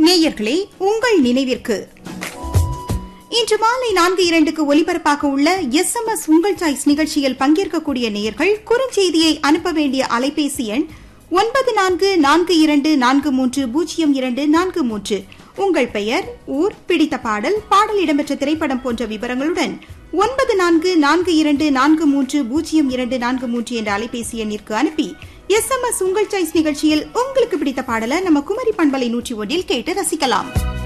நேயர்களே உங்கள் நினைவிற்கு இன்று மாலை நான்கு இரண்டுக்கு ஒலிபரப்பாக உள்ள எஸ் எம் எஸ் உங்கள் சாய்ஸ் நிகழ்ச்சியில் பங்கேற்கக்கூடிய நேயர்கள் குறுஞ்செய்தியை அனுப்ப வேண்டிய அலைபேசி எண் ஒன்பது நான்கு நான்கு இரண்டு நான்கு மூன்று பூஜ்ஜியம் இரண்டு நான்கு மூன்று உங்கள் பெயர் ஊர் பிடித்த பாடல் பாடல் இடம்பெற்ற திரைப்படம் போன்ற விவரங்களுடன் ஒன்பது நான்கு நான்கு இரண்டு நான்கு மூன்று பூஜ்ஜியம் இரண்டு நான்கு மூன்று என்ற அலைபேசி எண்ணிற்கு அனுப்பி எஸ் எம் எஸ் உங்கள் சாய்ஸ் நிகழ்ச்சியில் உங்களுக்கு பிடித்த பாடலை நம்ம குமரி பண்பலை நூற்றி ஒன்றில் கேட்டு ரசிக்கலாம்